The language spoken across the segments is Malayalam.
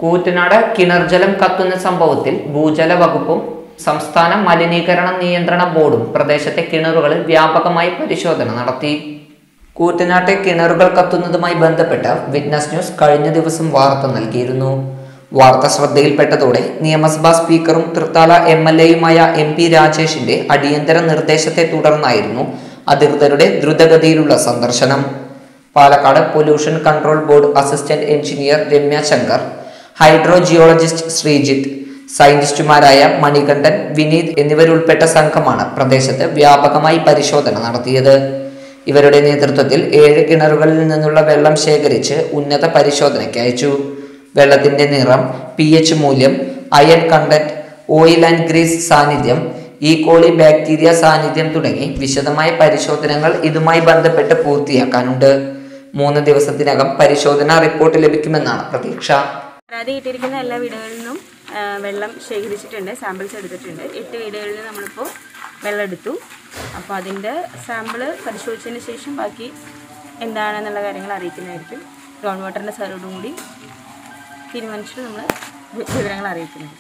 കൂറ്റനാട് കിണർ ജലം കത്തുന്ന സംഭവത്തിൽ ഭൂജല വകുപ്പും സംസ്ഥാന മലിനീകരണ നിയന്ത്രണ ബോർഡും പ്രദേശത്തെ കിണറുകളിൽ വ്യാപകമായി പരിശോധന നടത്തി കൂറ്റനാട്ടെ കിണറുകൾ കത്തുന്നതുമായി ബന്ധപ്പെട്ട വിറ്റ്നസ് ന്യൂസ് കഴിഞ്ഞ ദിവസം വാർത്ത നൽകിയിരുന്നു വാർത്ത ശ്രദ്ധയിൽപ്പെട്ടതോടെ നിയമസഭാ സ്പീക്കറും തൃത്താല എം എൽ എയുമായ എം പി രാജേഷിന്റെ അടിയന്തര നിർദ്ദേശത്തെ തുടർന്നായിരുന്നു അധികൃതരുടെ ദ്രുതഗതിയിലുള്ള സന്ദർശനം Palakkad pollution control board assistant engineer Ramya Shankar hydrogeologist Sreejith സയന്റിസ്റ്റുമാരായ മണികണ്ഠൻ വിനീത് എന്നിവരുൾപ്പെട്ട സംഘമാണ് പ്രദേശത്ത് വ്യാപകമായി പരിശോധന നടത്തിയത് ഇവരുടെ നേതൃത്വത്തിൽ ഏഴ് കിണറുകളിൽ നിന്നുള്ള വെള്ളം ശേഖരിച്ച് ഉന്നത പരിശോധനയ്ക്ക് അയച്ചു വെള്ളത്തിന്റെ നിറം പി എച്ച് മൂല്യം iron content oil and grease സാന്നിധ്യം ഈ കോളി ബാക്ടീരിയ സാന്നിധ്യം തുടങ്ങി വിശദമായ പരിശോധനകൾ ഇതുമായി ബന്ധപ്പെട്ട് പൂർത്തിയാക്കാനുണ്ട് മൂന്ന് ദിവസത്തിനകം പരിശോധനാ റിപ്പോർട്ട് ലഭിക്കുമെന്നാണ് പ്രതീക്ഷ പരാതി കിട്ടിയിരിക്കുന്ന എല്ലാ വീടുകളിൽ നിന്നും ആ, വെള്ളം ശേഖരിച്ചിട്ടുണ്ട് സാമ്പിൾസ് എടുത്തിട്ടുണ്ട് എട്ട് വീടുകളിൽ നിന്ന് നമ്മളിപ്പോൾ വെള്ളം എടുത്തു അപ്പോൾ അതിൻ്റെ സാമ്പിള് പരിശോധിച്ചതിന് ശേഷം ബാക്കി എന്താണെന്നുള്ള കാര്യങ്ങൾ അറിയിക്കുന്നതായിരിക്കും ഗ്രൗണ്ട് വാട്ടറിൻ്റെ സാരോടും കൂടി തീരുമാനിച്ചിട്ട് നമ്മൾ വിവരങ്ങൾ അറിയിക്കുന്നത്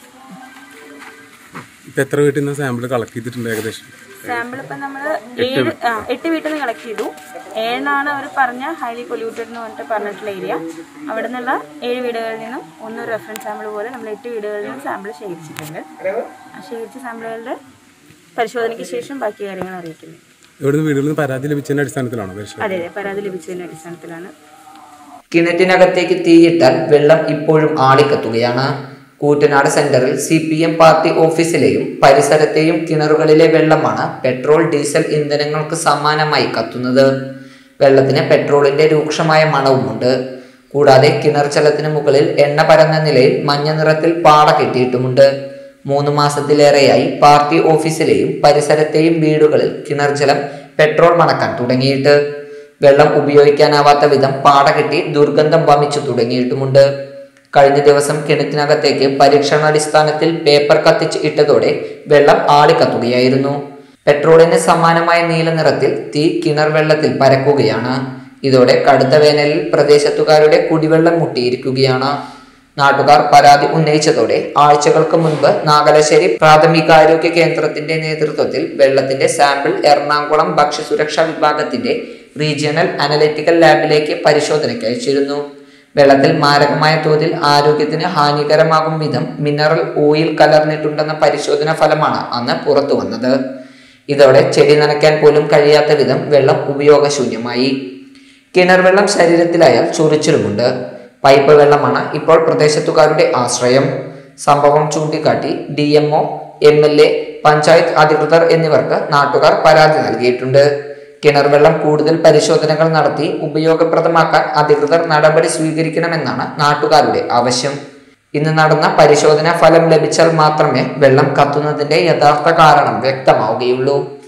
ഇപ്പൊ എത്ര വീട്ടിൽ നിന്ന് സാമ്പിൾ കളക്ട് ചെയ്തിട്ടുണ്ട് ഏകദേശം സാമ്പിൾ ഇപ്പം നമ്മൾ ഏഴ് ആ എട്ട് വീട്ടിൽ നിന്ന് കളക്ട് ചെയ്തു ഏഴെണ്ണാണ് അവർ പറഞ്ഞ ഹൈലി പൊല്യൂട്ടഡ് എന്ന് പറഞ്ഞിട്ട് പറഞ്ഞിട്ടുള്ള ഏരിയ അവിടെ നിന്നുള്ള ഏഴ് വീടുകളിൽ നിന്നും ഒന്ന് റെഫറൻസ് സാമ്പിൾ പോലെ നമ്മൾ എട്ട് വീടുകളിൽ നിന്നും സാമ്പിൾ ശേഖരിച്ചിട്ടുണ്ട് ആ ശേഖരിച്ച സാമ്പിളുകളുടെ പരിശോധനയ്ക്ക് ശേഷം ബാക്കി കാര്യങ്ങൾ അറിയിക്കുന്നു ഇവിടുന്ന് വീടുകളിൽ നിന്ന് പരാതി ലഭിച്ചതിന്റെ അടിസ്ഥാനത്തിലാണോ പരിശോധന അതെ അതെ പരാതി ലഭിച്ചതിൻ്റെ അടിസ്ഥാനത്തിലാണ് കിണറ്റിനകത്തേക്ക് തീയിട്ടാൽ വെള്ളം ഇപ്പോഴും ആളിക്കത്തുകയാണ് കൂറ്റനാട് സെന്ററിൽ സി പി എം പാർട്ടി ഓഫീസിലെയും പരിസരത്തെയും കിണറുകളിലെ വെള്ളമാണ് പെട്രോൾ ഡീസൽ ഇന്ധനങ്ങൾക്ക് സമാനമായി കത്തുന്നത് വെള്ളത്തിന് പെട്രോളിന്റെ രൂക്ഷമായ മണവുമുണ്ട് കൂടാതെ കിണർ ജലത്തിന് മുകളിൽ എണ്ണ പരന്ന നിലയിൽ മഞ്ഞ നിറത്തിൽ പാട കെട്ടിയിട്ടുമുണ്ട് മൂന്ന് മാസത്തിലേറെയായി പാർട്ടി ഓഫീസിലെയും പരിസരത്തെയും വീടുകളിൽ കിണർ ജലം പെട്രോൾ മണക്കാൻ തുടങ്ങിയിട്ട് വെള്ളം ഉപയോഗിക്കാനാവാത്ത വിധം പാട കെട്ടി ദുർഗന്ധം വമിച്ചു തുടങ്ങിയിട്ടുമുണ്ട് കഴിഞ്ഞ ദിവസം കിണറ്റിനകത്തേക്ക് പരീക്ഷണാടിസ്ഥാനത്തിൽ പേപ്പർ കത്തിച്ച് ഇട്ടതോടെ വെള്ളം ആളിക്കത്തുകയായിരുന്നു പെട്രോളിന് സമാനമായ നീല നിറത്തിൽ തീ കിണർ വെള്ളത്തിൽ പരക്കുകയാണ് ഇതോടെ കടുത്ത വേനലിൽ പ്രദേശത്തുകാരുടെ കുടിവെള്ളം മുട്ടിയിരിക്കുകയാണ് നാട്ടുകാർ പരാതി ഉന്നയിച്ചതോടെ ആഴ്ചകൾക്ക് മുൻപ് നാഗലശ്ശേരി പ്രാഥമികാരോഗ്യ കേന്ദ്രത്തിന്റെ നേതൃത്വത്തിൽ വെള്ളത്തിന്റെ സാമ്പിൾ എറണാകുളം ഭക്ഷ്യസുരക്ഷാ വിഭാഗത്തിന്റെ റീജിയണൽ അനലിറ്റിക്കൽ ലാബിലേക്ക് പരിശോധനയ്ക്ക് അയച്ചിരുന്നു വെള്ളത്തിൽ മാരകമായ തോതിൽ ആരോഗ്യത്തിന് ഹാനികരമാകും വിധം മിനറൽ ഓയിൽ കലർന്നിട്ടുണ്ടെന്ന പരിശോധനാ ഫലമാണ് അന്ന് പുറത്തു വന്നത് ഇതോടെ ചെടി നനയ്ക്കാൻ പോലും കഴിയാത്ത വിധം വെള്ളം ഉപയോഗശൂന്യമായി കിണർ വെള്ളം ശരീരത്തിലായാൽ ചൊറിച്ചിലുമുണ്ട് പൈപ്പ് വെള്ളമാണ് ഇപ്പോൾ പ്രദേശത്തുകാരുടെ ആശ്രയം സംഭവം ചൂണ്ടിക്കാട്ടി D M O M L A panchayat അധികൃതർ എന്നിവർക്ക് നാട്ടുകാർ പരാതി നൽകിയിട്ടുണ്ട് കിണർ വെള്ളം കൂടുതൽ പരിശോധനകൾ നടത്തി ഉപയോഗപ്രദമാക്കാൻ അധികൃതർ നടപടി സ്വീകരിക്കണമെന്നാണ് നാട്ടുകാരുടെ ആവശ്യം ഇന്ന് നടന്ന പരിശോധനാ ഫലം ലഭിച്ചാൽ മാത്രമേ വെള്ളം കത്തുന്നതിന്റെ യഥാർത്ഥ കാരണം വ്യക്തമാവുകയുള്ളൂ